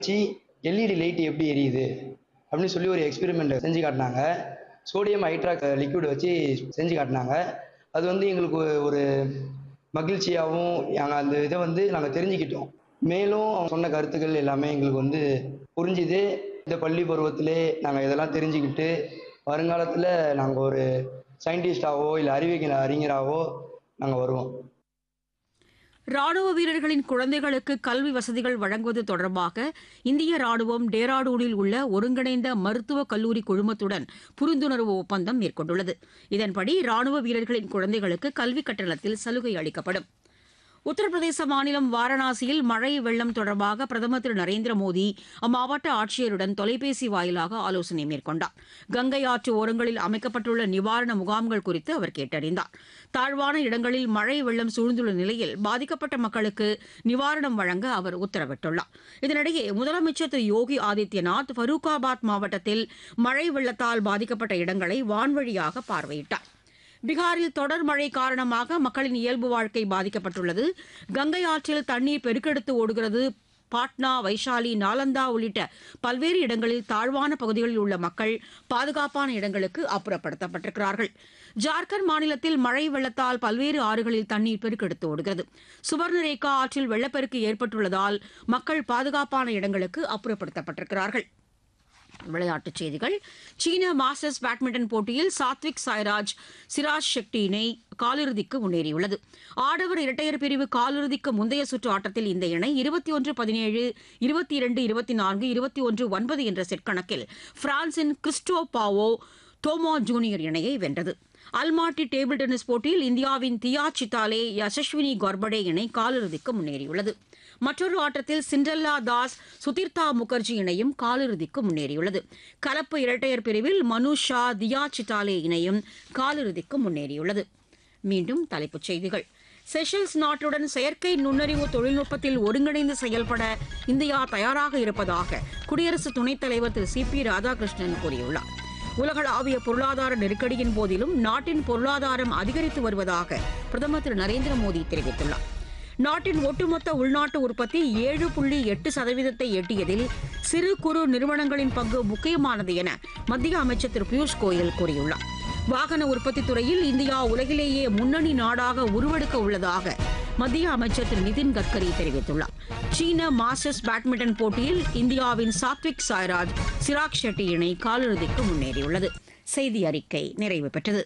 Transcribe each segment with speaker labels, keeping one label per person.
Speaker 1: வச்சு LED light எப்படி எரியுது அப்படின்னு சொல்லி ஒரு எக்ஸ்பெரிமெண்ட் செஞ்சு காட்டினாங்க சோடியம் ஹைட்ராக் லிக்விட் வச்சு செஞ்சு காட்டினாங்க அது வந்து எங்களுக்கு ஒரு- ஒரு மகிழ்ச்சியாகவும் நாங்கள் அந்த இதை வந்து நாங்கள் தெரிஞ்சுக்கிட்டோம் மேலும் அவங்க சொன்ன கருத்துக்கள் எல்லாமே எங்களுக்கு வந்து புரிஞ்சுது இந்த பள்ளி பருவத்திலே நாங்கள் இதெல்லாம் தெரிஞ்சுக்கிட்டு வருங்காலத்தில் நாங்கள் ஒரு சயின்டிஸ்டாவோ இல்லை அறிவியல் அறிஞராகவோ நாங்கள் வருவோம்
Speaker 2: ராணுவ வீரர்களின் குழந்தைகளுக்கு கல்வி வசதிகள் வழங்குவது தொடர்பாக இந்திய ராணுவம் டேராடூனில் உள்ள ஒருங்கிணைந்த மருத்துவக் கல்லூரி குழுமத்துடன் புரிந்துணர்வு ஒப்பந்தம் மேற்கொண்டுள்ளது இதன்படி ராணுவ வீரர்களின் குழந்தைகளுக்கு கல்வி கட்டணத்தில் சலுகை அளிக்கப்படும் உத்தரப்பிரதேச மாநிலம் வாரணாசியில் மழை வெள்ளம் தொடர்பாக பிரதமர் திரு நரேந்திர மோடி அம்மாவட்ட ஆட்சியருடன் தொலைபேசி வாயிலாக ஆலோசனை மேற்கொண்டார் கங்கை ஆற்று ஓரங்களில் அமைக்கப்பட்டுள்ள நிவாரண முகாம்கள் குறித்து அவர் கேட்டறிந்தார் தாழ்வான இடங்களில் மழை வெள்ளம் சூழ்ந்துள்ள நிலையில் பாதிக்கப்பட்ட மக்களுக்கு நிவாரணம் வழங்க அவர் உத்தரவிட்டுள்ளார் இதனிடையே முதலமைச்சர் திரு யோகி ஆதித்யநாத் ஃபரூக்காபாத் மாவட்டத்தில் மழை வெள்ளத்தால் பாதிக்கப்பட்ட இடங்களை வான்வழியாக பார்வையிட்டார் பீகாரில் தொடர் மழை காரணமாக மக்களின் இயல்பு வாழ்க்கை பாதிக்கப்பட்டுள்ளது கங்கை ஆற்றில் தண்ணீர் பெருக்கெடுத்து ஓடுகிறது பாட்னா வைஷாலி நாலந்தா உள்ளிட்ட பல்வேறு இடங்களில் தாழ்வான பகுதிகளில் உள்ள மக்கள் பாதுகாப்பான இடங்களுக்கு அப்புறப்படுத்தப்பட்டிருக்கிறார்கள் ஜார்க்கண்ட் மாநிலத்தில் மழை வெள்ளத்தால் பல்வேறு ஆறுகளில் தண்ணீர் பெருக்கெடுத்து ஓடுகிறது சுவர்ணரேகா ஆற்றில் வெள்ளப்பெருக்கு ஏற்பட்டுள்ளதால் மக்கள் பாதுகாப்பான இடங்களுக்கு அப்புறப்படுத்தப்பட்டிருக்கிறார்கள் விளையாட்டுச் செய்திகள் சீன மாஸ்டர்ஸ் பேட்மிண்டன் போட்டியில் சாத்விக் சாய்ராஜ் சிராஜ் ஷெட்டி இணை காலிறுதிக்கு முன்னேறியுள்ளது ஆடவர் இரட்டையர் பிரிவு காலிறுதிக்கு முந்தைய சுற்று ஆட்டத்தில் இந்த இணை இருபத்தி ஒன்று பதினேழு இருபத்தி இரண்டு இருபத்தி நான்கு இருபத்தி ஒன்று ஒன்பது என்ற செட் கணக்கில் பிரான்சின் கிறிஸ்டோ பாவோ தோமோ ஜூனியர் இணையை வென்றது அல்மாட்டி டேபிள் டென்னிஸ் போட்டியில் இந்தியாவின் தியா சித்தாலே யசஸ்வினி கோர்படே இணை காலிறுதிக்கு முன்னேறியுள்ளது மற்றொரு ஆட்டத்தில் சிண்டல்லா தாஸ் சுதிர்தா முகர்ஜி இணையும் காலிறுதிக்கு முன்னேறியுள்ளது கலப்பு இரட்டையர் பிரிவில் மனுஷா தியா சிட்டாலே இணையும் காலிறுதிக்கு முன்னேறியுள்ளது மீண்டும் தலைப்புச் செய்திகள் செஷல்ஸ் நாட்டுடன் செயற்கை நுண்ணறிவு தொழில்நுட்பத்தில் ஒருங்கிணைந்து செயல்பட இந்தியா தயாராக இருப்பதாக குடியரசு துணைத் தலைவர் திரு சி பி ராதாகிருஷ்ணன் கூறியுள்ளார் உலகளாவிய பொருளாதார நெருக்கடியின் போதிலும் நாட்டின் பொருளாதாரம் அதிகரித்து வருவதாக பிரதமர் திரு நரேந்திர மோடி தெரிவித்துள்ளார் நாட்டின் ஒட்டுமொத்த உள்நாட்டு உற்பத்தி ஏழு புள்ளி எட்டு சதவீதத்தை எட்டியதில் சிறு குறு நிறுவனங்களின் பங்கு முக்கியமானது என மத்திய அமைச்சர் திரு பியூஷ் கோயல் கூறியுள்ளார் வாகன உற்பத்தி துறையில் இந்தியா உலகிலேயே முன்னணி நாடாக உருவெடுக்க உள்ளதாக மத்திய அமைச்சர் திரு நிதின் கட்கரி தெரிவித்துள்ளார் சீன மாஸ்டர்ஸ் பேட்மிண்டன் போட்டியில் இந்தியாவின் சாத்விக் சாய்ராஜ் சிராக் ஷெட்டி இணை காலிறுதிக்கு முன்னேறியுள்ளது செய்தி அறிக்கை நிறைவு பெற்றது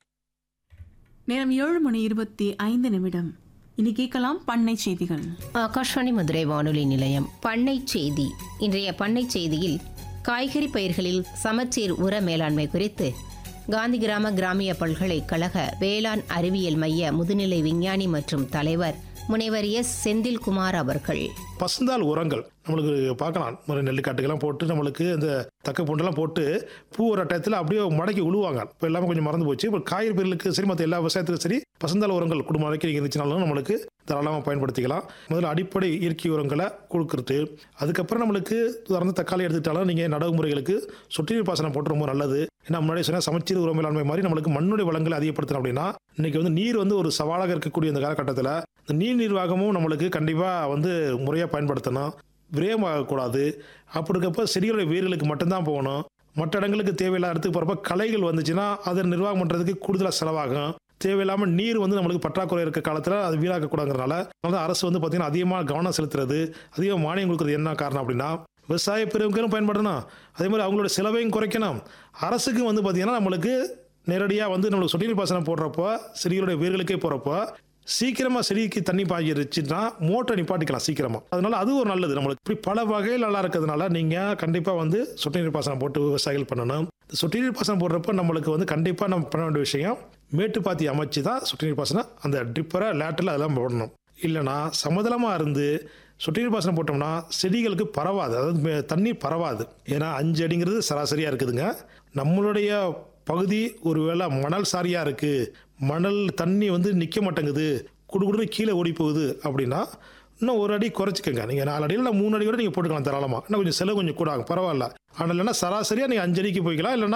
Speaker 3: நேரம் ஏழு மணி இருபத்தி ஐந்து நிமிடம் இனி கேட்கலாம் பண்ணை செய்திகள்
Speaker 4: ஆகாஷ்வாணி மதுரை வானொலி நிலையம் பண்ணை செய்தி இன்றைய பண்ணை செய்தியில் காய்கறி பயிர்களில் சமச்சீர் உர மேலாண்மை குறித்து காந்தி கிராம கிராமிய பல்கலைக்கழக வேளாண் அறிவியல் மைய முதுநிலை விஞ்ஞானி மற்றும் தலைவர் முனைவர் எஸ் செந்தில்குமார் அவர்கள்
Speaker 5: பசுந்தாள் உரங்கள் நம்மளுக்கு பார்க்கலாம் ஒரு நெல்லிக்காட்டுக்கெல்லாம் போட்டு நம்மளுக்கு இந்த தக்க பூண்டெல்லாம் போட்டு பூ ஒரு டயத்தில் அப்படியே மடக்கி உழுவாங்க இப்போ எல்லாமே கொஞ்சம் மறந்து போச்சு இப்போ காய்கறி பயிர்களுக்கு சரி மற்ற எல்லா விவசாயத்துக்கும் சரி பசுந்தாள் உரங்கள் குடும்பம் வரைக்கும் இருந்துச்சுனாலும் நம்மளுக்கு தாராளமாக பயன்படுத்திக்கலாம் முதல்ல அடிப்படை இயற்கை உரங்களை கொடுக்குறது அதுக்கப்புறம் நம்மளுக்கு உதாரண தக்காளி எடுத்துக்கிட்டாலும் நீங்கள் நடவு முறைகளுக்கு சொட்டு நீர் பாசனம் போட்டு ரொம்ப நல்லது ஏன்னா முன்னாடி சொன்ன சமச்சீர் உர மேலாண்மை மாதிரி நம்மளுக்கு மண்ணுடைய வளங்களை அதிகப்படுத்தணும் அப்படின்னா இன்னைக்கு வந்து நீர் வந்து ஒரு சவாலாக இருக்கக்கூடிய இந்த காலகட்டத்தில் இந்த நீர் நிர்வாகமும் நம்மளுக்கு கண்டிப்பாக வந்து முறையாக பயன்படுத்தணும் விரயமாகக்கூடாது அப்படி இருக்கப்ப செடிகளுடைய வேர்களுக்கு மட்டும்தான் போகணும் மற்ற இடங்களுக்கு தேவையில்லாத இடத்துக்கு போகிறப்ப களைகள் வந்துச்சுன்னா அதை நிர்வாகம் பண்ணுறதுக்கு கூடுதலாக செலவாகும் தேவையில்லாமல் நீர் வந்து நம்மளுக்கு பற்றாக்குறை இருக்க காலத்தில் அது வீணாக்கக்கூடாதுங்கிறனால அதனால அரசு வந்து பார்த்திங்கன்னா அதிகமாக கவனம் செலுத்துறது அதிகமாக மானியம் கொடுக்குறது என்ன காரணம் அப்படின்னா விவசாய பிரிவுகளும் பயன்படணும் அதே மாதிரி அவங்களோட செலவையும் குறைக்கணும் அரசுக்கும் வந்து பார்த்திங்கன்னா நம்மளுக்கு நேரடியாக வந்து நம்மளுக்கு சொட்டு நீர் பாசனம் போடுறப்போ செடிகளுடைய வேர்களுக்கே போகிறப்போ சீக்கிரமாக செடிக்கு தண்ணி பாய்ச்சிருச்சுன்னா மோட்டரை நிப்பாட்டிக்கலாம் சீக்கிரமாக அதனால அது ஒரு நல்லது நம்மளுக்கு இப்படி பல வகையில் நல்லா இருக்கிறதுனால நீங்கள் கண்டிப்பாக வந்து சொட்டு நீர் பாசனம் போட்டு விவசாயிகள் பண்ணணும் இந்த சொட்டு நீர் பாசனம் போடுறப்ப நம்மளுக்கு வந்து கண்டிப்பாக நம்ம பண்ண வேண்டிய விஷயம் மேட்டுப்பாத்தி அமைச்சு தான் சொட்டு நீர் பாசனம் அந்த டிப்பரை லேட்டரில் அதெல்லாம் போடணும் இல்லைனா சமதளமாக இருந்து சொட்டு நீர் பாசனம் போட்டோம்னா செடிகளுக்கு பரவாது அதாவது மே- தண்ணீர் பரவாது ஏன்னா அஞ்சு அடிங்கிறது சராசரியாக இருக்குதுங்க நம்மளுடைய பகுதி ஒருவேளை மணல் சாரியாக இருக்குது மணல் தண்ணி வந்து நிற்க மாட்டேங்குது குடுகுடுன்னு கீழே ஓடி போகுது அப்படின்னா இன்னும் ஒரு அடி குறைச்சிக்கங்க நீங்கள் நாலு அடியில் இல்லை மூணு அடி கூட நீங்கள் போட்டுக்கலாம் தாராளமாக இன்னும் கொஞ்சம் செலவு கொஞ்சம் கூட ஆகும் பரவாயில்ல ஆனால் இல்லைன்னா சராசரியாக நீங்கள் அஞ்சு அடிக்கு போய்க்கலாம் இல்லைன்னா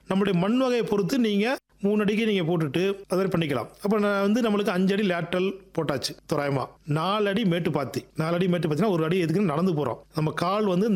Speaker 5: நம்மளுடைய மண் வகையை பொறுத்து நீங்கள் மூணு அடிக்கு நீங்கள் போட்டுட்டு அதை மாதிரி பண்ணிக்கலாம் அப்போ நான் வந்து நம்மளுக்கு அஞ்சு அடி லேட்ரல் போட்டாச்சு தோராயமாக நாலு அடி மேட்டு பாத்தி நாலு அடி மேட்டு பாத்தினா ஒரு அடி எதுக்குன்னு நடந்து போகிறோம் நம்ம கால் வந்து